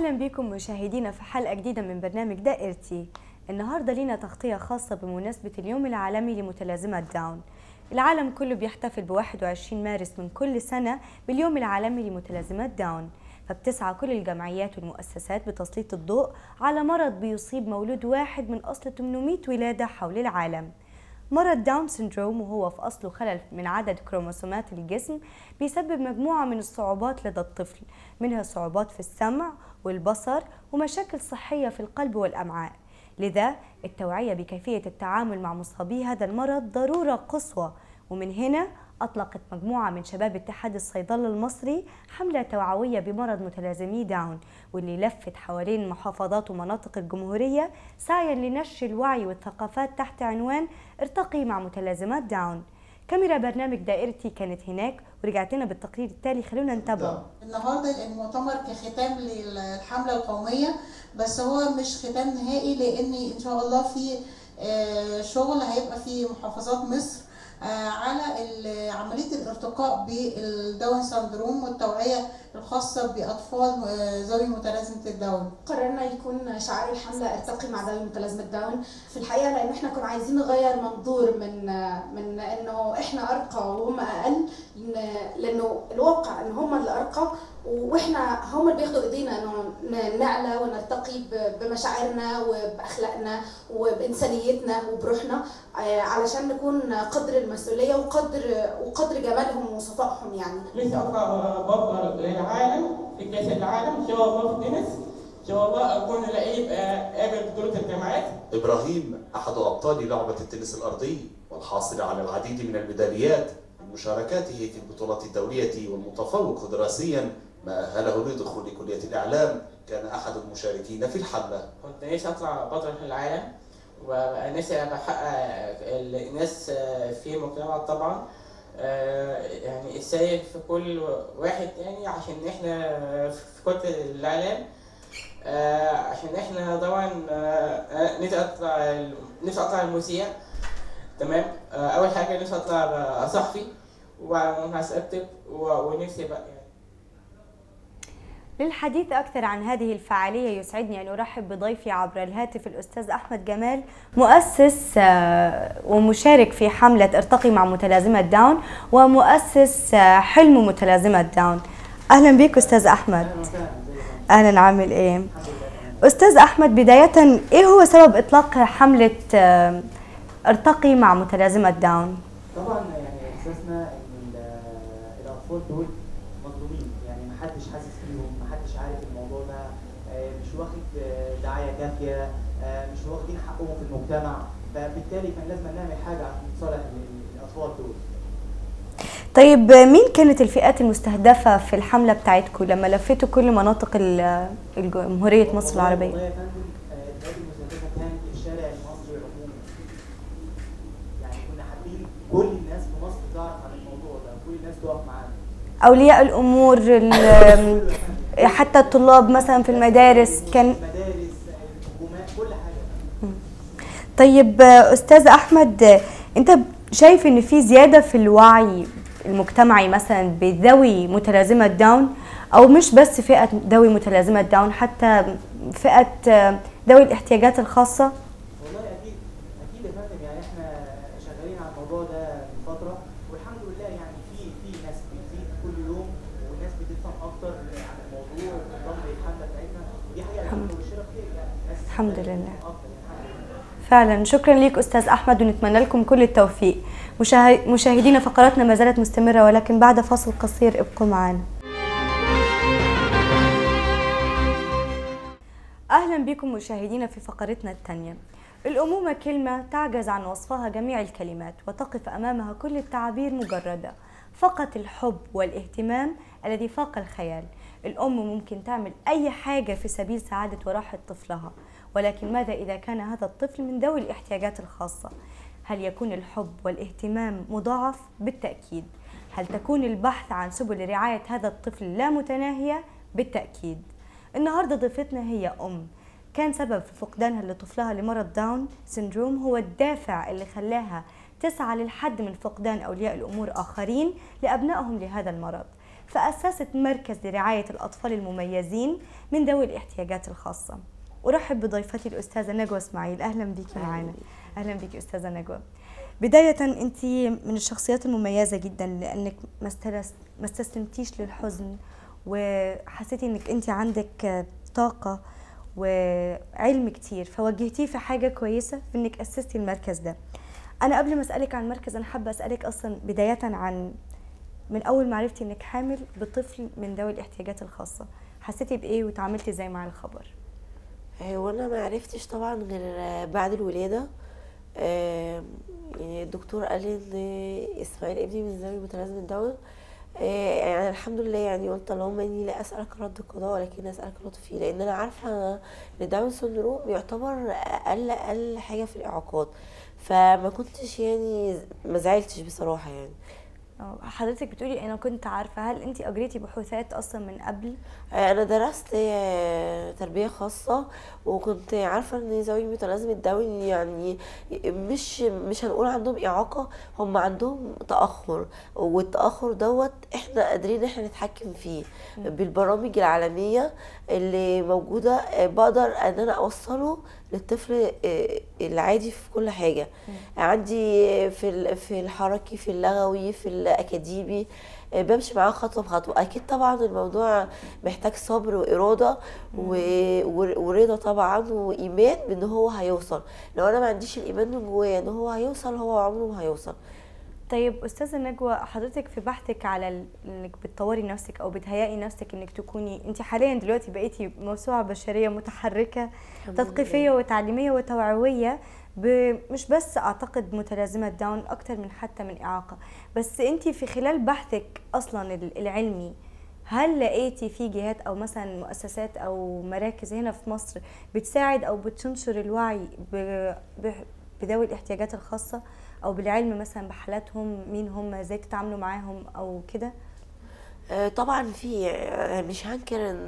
اهلا بكم مشاهدينا في حلقه جديده من برنامج دائرتي النهارده لينا تغطيه خاصه بمناسبه اليوم العالمي لمتلازمه داون العالم كله بيحتفل ب 21 مارس من كل سنه باليوم العالمي لمتلازمات داون فبتسعى كل الجمعيات والمؤسسات بتسليط الضوء على مرض بيصيب مولود واحد من اصل 800 ولاده حول العالم مرض داون سيندروم وهو في أصله خلل من عدد كروموسومات الجسم بيسبب مجموعة من الصعوبات لدى الطفل منها صعوبات في السمع والبصر ومشاكل صحية في القلب والأمعاء لذا التوعية بكيفية التعامل مع مصابي هذا المرض ضرورة قصوى ومن هنا أطلقت مجموعة من شباب اتحاد الصيدلة المصري حملة توعوية بمرض متلازمي داون واللي لفت حوالين محافظات ومناطق الجمهورية سعيا لنشر الوعي والثقافات تحت عنوان ارتقي مع متلازمات داون كاميرا برنامج دائرتي كانت هناك ورجعت لنا بالتقرير التالي خلونا نتابعه النهارده المؤتمر كختام للحمله القوميه بس هو مش ختام نهائي لان ان شاء الله في آه، شغل هيبقى في محافظات مصر آه، على ال- عمليه الارتقاء بالداون سندروم والتوعيه الخاصه باطفال آه، ذوي متلازمه الداون قررنا يكون شعار الحملة ارتقي مع ذوي متلازمة داون في الحقيقة لأن احنا كنا عايزين نغير منظور من من إنه احنا أرقى وهم أقل إن- لأنه الواقع إن هم اللي أرقى واحنا هم اللي بياخدوا ايدينا انه ن- نعلى ونرتقي ب- بمشاعرنا وباخلاقنا وبانسانيتنا وبروحنا آه، علشان نكون قدر المسؤوليه وقدر وقدر جمالهم وصفائهم يعني لسه أطلع بطل للعالم في كأس العالم إن شاء الله في تنس إن شاء الله أكون لعيب آه، قابل بطولة الجامعات إبراهيم أحد أبطال لعبة التنس الأرضي والحاصل على العديد من الميداليات من مشاركاته في البطولات الدولية والمتفوق دراسيا ما أهله لدخول كلية الإعلام كان أحد المشاركين في الحملة كنت نفسي أطلع بطل في العالم ونفسي بحقق الناس آه، في المجتمع طبعا آه، يعني السيد في كل واحد يعني عشان احنا في كرة الإعلام آه، عشان احنا طبعا آه، آه، نفسي اطلع نفسي اطلع المذيع تمام آه، اول حاجه نفسي اطلع صحفي وهسأكتب ونفسي بقى يعني للحديث أكثر عن هذه الفعالية يسعدني أن أرحب بضيفي عبر الهاتف الأستاذ أحمد جمال مؤسس آه، ومشارك في حملة ارتقي مع متلازمة داون ومؤسس آه، حلم متلازمة داون أهلا بك أستاذ أحمد أهلا عامل إيه؟ أستاذ أحمد بداية إيه هو سبب إطلاق حملة آه، ارتقي مع متلازمة داون؟ طبعا يعني احساسنا ان ال- الاطفال دول مظلومين يعني محدش حاسس بيهم محدش عارف الموضوع ده آه، مش واخد آه، دعايه كافيه آه، مش واخدين حقهم في المجتمع فبالتالي كان لازم نعمل حاجه عشان نصالح ال- الاطفال دول طيب مين كانت الفئات المستهدفة في الحملة بتاعتكم لما لفيتوا كل مناطق ال- الجمهورية مصر والله- العربية؟ والله يا فندم آه، الفئات المستهدفه كان الشارع المصري عموما يعني كنا حابين كل الناس في مصر تعرف عن الموضوع ده كل الناس تقف معانا أولياء الأمور ال- حتى الطلاب مثلا في المدارس كان المدارس الحكومات كل حاجه طيب أستاذ أحمد أنت شايف إن في زيادة في الوعي المجتمعي مثلا بذوي متلازمة داون أو مش بس فئة ذوي متلازمة داون حتى فئة ذوي الاحتياجات الخاصة؟ والله اكيد اكيد يا فندم يعني احنا شغالين على الموضوع ده من فتره والحمد لله يعني في في ناس بتزيد كل يوم والناس بتفهم اكتر عن الموضوع وبتنضم للحمله بتاعتنا دي حقيقه الحمد. مبشره خير يعني الناس الحمد بتفهم لله. اكتر يعني الحمد لله فعلا شكرا ليك استاذ احمد ونتمنى لكم كل التوفيق مشاهد- مشاهدينا فقراتنا ما زالت مستمره ولكن بعد فاصل قصير ابقوا معنا اهلا بكم مشاهدينا في فقرتنا الثانيه الامومه كلمه تعجز عن وصفها جميع الكلمات وتقف امامها كل التعابير مجرده فقط الحب والاهتمام الذي فاق الخيال الام ممكن تعمل اي حاجه في سبيل سعاده وراحه طفلها ولكن ماذا اذا كان هذا الطفل من ذوي الاحتياجات الخاصه هل يكون الحب والاهتمام مضاعف بالتاكيد هل تكون البحث عن سبل رعايه هذا الطفل لا متناهيه بالتاكيد النهارده ضيفتنا هي ام كان سبب في فقدانها لطفلها لمرض داون سيندروم هو الدافع اللي خلاها تسعى للحد من فقدان اولياء الامور اخرين لابنائهم لهذا المرض فأسست مركز لرعاية الأطفال المميزين من ذوي الاحتياجات الخاصة أرحب بضيفتي الأستاذة نجوى إسماعيل أهلا بيكي معانا أهلا بيكي أستاذة نجوى بداية أنت من الشخصيات المميزة جدا لأنك ما استلس- ما استسلمتيش للحزن وحسيتي أنك أنت عندك طاقة وعلم كتير فوجهتيه في حاجة كويسة في أنك أسستي المركز ده أنا قبل ما أسألك عن المركز أنا حابة أسألك أصلا بداية عن من أول ما عرفتي أنك حامل بطفل من ذوي الاحتياجات الخاصة حسيتي بإيه وتعاملتي إزاي مع الخبر؟ آه، وانا ما عرفتش طبعا غير آه، بعد الولاده آه، يعني الدكتور قال لي ان اسماعيل ابني من ذوي متلازمه داون آه، يعني الحمد لله يعني قلت اللهم اني لا اسالك رد قضاء ولكن اسالك لطفي لان انا عارفه ان داون سندروم يعتبر اقل اقل حاجه في الاعاقات فما كنتش يعني ما زعلتش بصراحه يعني أه، حضرتك بتقولي أنا كنت عارفة هل أنت أجريتي بحوثات أصلا من قبل؟ انا درست آه، تربيه خاصه وكنت عارفه ان ذوي متلازمه داون يعني مش مش هنقول عندهم اعاقه هم عندهم تاخر والتاخر دوت احنا قادرين ان احنا نتحكم فيه بالبرامج العالميه اللي موجوده آه، بقدر ان انا اوصله للطفل آه، العادي في كل حاجه عندي في ال- في الحركي في اللغوي في الاكاديمي آه، بمشي معاه خطوه بخطوه اكيد طبعا الموضوع محتاج صبر واراده و- ور- ورضا طبعا وايمان بان هو هيوصل لو انا ما عنديش الايمان من جوايا ان هو هيوصل هو عمره ما هيوصل طيب استاذه نجوى حضرتك في بحثك على ال- انك بتطوري نفسك او بتهيئي نفسك انك تكوني انت حاليا دلوقتي بقيتي موسوعه بشريه متحركه الحمد تثقيفيه وتعليميه وتوعويه ب- مش بس اعتقد متلازمه داون اكتر من حتى من اعاقه بس انت في خلال بحثك اصلا ال- العلمي هل لقيتي في جهات او مثلا مؤسسات او مراكز هنا في مصر بتساعد او بتنشر الوعي ب- ب- بذوي الاحتياجات الخاصه او بالعلم مثلا بحالاتهم مين هم ازاي تتعاملوا معاهم او كده آه، طبعا في آه، مش هنكر ان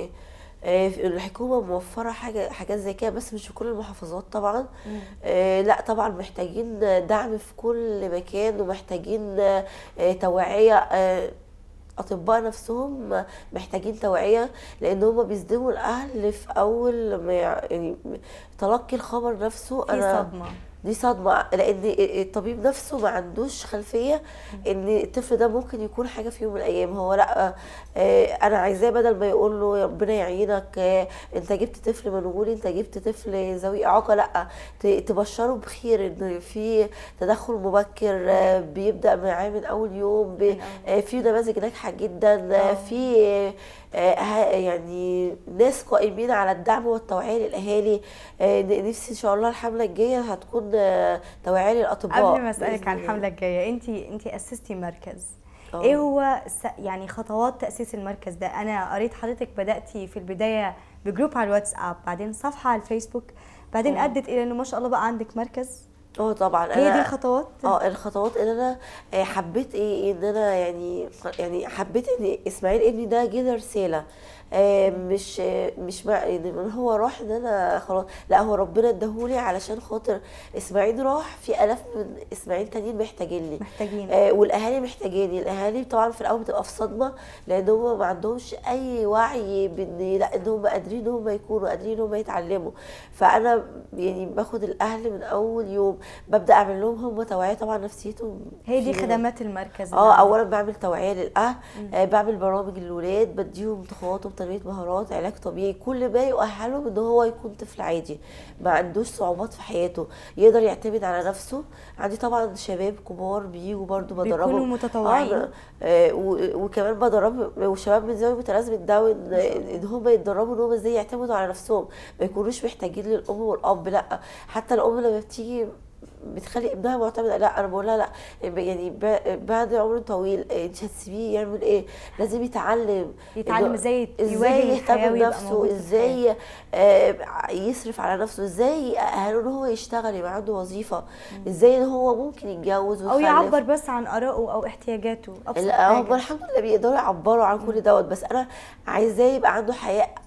آه، الحكومة موفرة حاجة حاجات زي كده بس مش في كل المحافظات طبعا آه، لا طبعا محتاجين دعم في كل مكان ومحتاجين آه، توعية آه، اطباء نفسهم محتاجين توعيه لان هم بيصدموا الاهل في اول ما يع- يعني تلقي الخبر نفسه في انا صدمه دي صدمة لأن الطبيب نفسه ما عندوش خلفية إن الطفل ده ممكن يكون حاجة في يوم من الأيام هو لأ آه، أنا عايزاه بدل ما يقول له يا ربنا يعينك آه، أنت جبت طفل منغول أنت جبت طفل ذوي إعاقة لأ ت- تبشره بخير إن في تدخل مبكر آه، بيبدأ معاه من أول يوم ب- من أول. آه، في نماذج ناجحة جدا آه، آه. في آه، ها- يعني ناس قائمين على الدعم والتوعية للأهالي آه، ن- نفسي إن شاء الله الحملة الجاية هتكون آه، توعية للأطباء قبل ما اسالك بإذن عن الله. الحمله الجايه انت انت اسستي مركز آه. ايه هو س- يعني خطوات تاسيس المركز ده انا قريت حضرتك بداتي في البدايه بجروب على الواتساب بعدين صفحه على الفيسبوك بعدين آه. ادت الى انه ما شاء الله بقى عندك مركز اه طبعا هي دي أنا- الخطوات اه الخطوات ان انا آه، حبيت ايه ان انا يعني يعني حبيت ان اسماعيل ابني ده جه رساله آه، مش آه، مش مع ان من هو راح ان انا خلاص لا هو ربنا اداهولي علشان خاطر اسماعيل راح في الاف من اسماعيل تانيين محتاجيني محتاجين آه، والاهالي محتاجيني الاهالي طبعا في الاول بتبقى في صدمه لان هم ما عندهمش اي وعي بان لا ان هم قادرين ان هم يكونوا قادرين ان هم يتعلموا فانا يعني باخد الاهل من اول يوم ببدا اعمل لهم هم توعيه طبعا نفسيتهم هي دي في- خدمات المركز اه اللي عندك. اولا بعمل توعيه للاهل آه بعمل برامج للولاد بديهم تخاطب تنميه مهارات علاج طبيعي كل ما يؤهلهم ان هو يكون طفل عادي ما عندوش صعوبات في حياته يقدر يعتمد على نفسه عندي طبعا شباب كبار بيجوا برضو بدربهم بيكونوا متطوعين. آه آه و- وكمان بدرب وشباب من ذوي متلازمه داون آه، ان هم يتدربوا ان هم ازاي يعتمدوا على نفسهم ما يكونوش محتاجين للام والاب لا حتى الام لما بتيجي بتخلي ابنها معتمد لا انا بقول لها لا يعني ب- بعد عمر طويل انت هتسيبيه يعمل ايه لازم يتعلم يتعلم إنه ازاي ازاي يواجه الحياه يهتم ويبقى بنفسه موجود في الحياة. ازاي آه، يصرف على نفسه ازاي يأهله ان هو يشتغل يبقى عنده وظيفه ازاي ان هو ممكن يتجوز او ويخلف. يعبر بس عن ارائه او احتياجاته ابسط لا هم حاجه الحمد لله بيقدروا يعبروا عن كل دوت بس انا عايزاه يبقى عنده حياه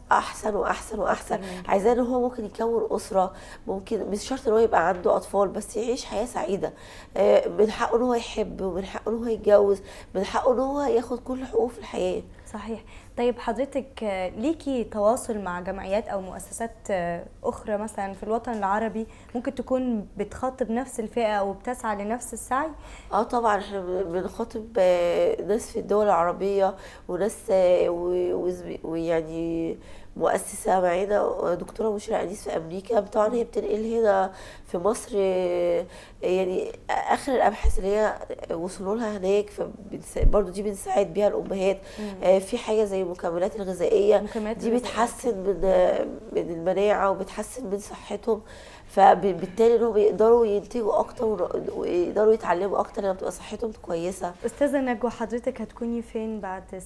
احسن واحسن واحسن أكتر من كده. عايزاه ان هو ممكن يكون اسره ممكن مش شرط ان هو يبقى عنده اطفال بس يعيش حياه سعيده آه، من حقه ان هو يحب ومن حقه ان هو يتجوز من حقه ان هو ياخد كل حقوقه في الحياه صحيح طيب حضرتك آه، ليكي تواصل مع جمعيات او مؤسسات آه، اخرى مثلا في الوطن العربي ممكن تكون بتخاطب نفس الفئه او بتسعى لنفس السعي اه طبعا احنا بن- بنخاطب آه، ناس في الدول العربية وناس آه، و- وزم- ويعني مؤسسة معانا دكتورة مشيرة أنيس في أمريكا طبعا هي بتنقل هنا في مصر آه، يعني آخر الأبحاث اللي هي وصلوا لها هناك فبرضه دي بنساعد بيها الأمهات آه، في حاجة زي المكملات الغذائية المكملات دي الغذائية. بتحسن من من المناعة وبتحسن من صحتهم فبالتالي انهم يقدروا ينتجوا اكتر ويقدروا يتعلموا اكتر لما تبقى صحتهم كويسه استاذه نجوى حضرتك هتكوني فين بعد